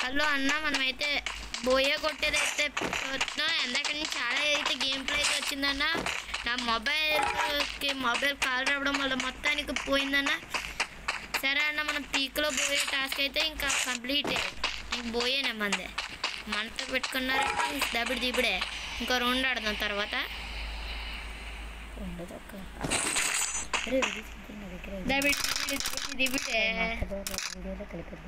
Hello అన్న మనమైతే బోయే కొట్టేది అయితే చూస్తున్నాం ఎందాక నుంచి చాలా అయితే గేమ్ ప్లే అయితే వచ్చిందన్న నా మొబైల్కి మొబైల్ కాల్ రావడం వల్ల మొత్తానికి పోయిందన్న సరే అన్న మనం పీక్లో పోయే టాస్క్ అయితే ఇంకా కంప్లీట్ ఇంక పోయేనే మందే మనతో పెట్టుకున్నారంటే ఇంక దబిడి దిబిడే ఇంకో రెండు ఆడదాం తర్వాత ఉండదు అక్క అరే ఇది సింపుల్ నా దగ్గర ఇది. దబిడి దిబిడి దబిడి దిబిడే అదో రేపు వీడియోలో కలిపేద్దాం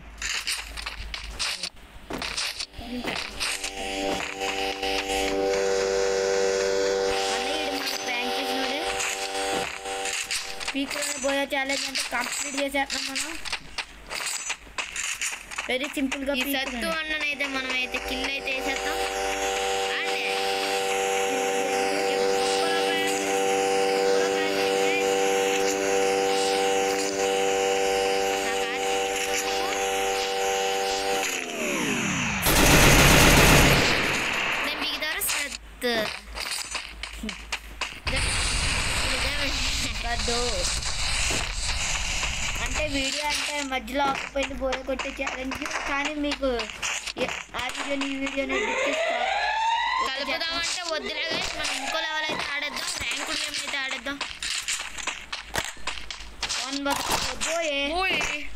స్పీకర్ పోయే ఛాలెంజ్ అంటే కంప్లీట్ చేసేస్తాం మనం వెరీ సింపుల్ గా ఈ సత్తు అన్ననైతే మనం అయితే కిల్ అయితే వేసేస్తాం ఆడే. ఒక్కలో బ్యాట్, ఒక్కలో బ్యాట్ అయితే. నాకు ఆర్సీబీ వస్తుందేమో. నేను బిగిదారు సత్తు కాదు అంటే వీడియో అంటే మధ్యలో ఆకుపోయింది బోయ కొట్టే ఛాలెంజ్ కానీ మీకు ఏ- ఆ వీడియోని ఈ వీడియోని కలుపుదామంటే వద్దులే guys. మనం ఇంకో లెవెల్ అయితే ఆడేద్దాం ర్యాంకుడ్ గేమ్ అయితే ఆడేద్దాం వన్ బస్ బోయే ఓయ్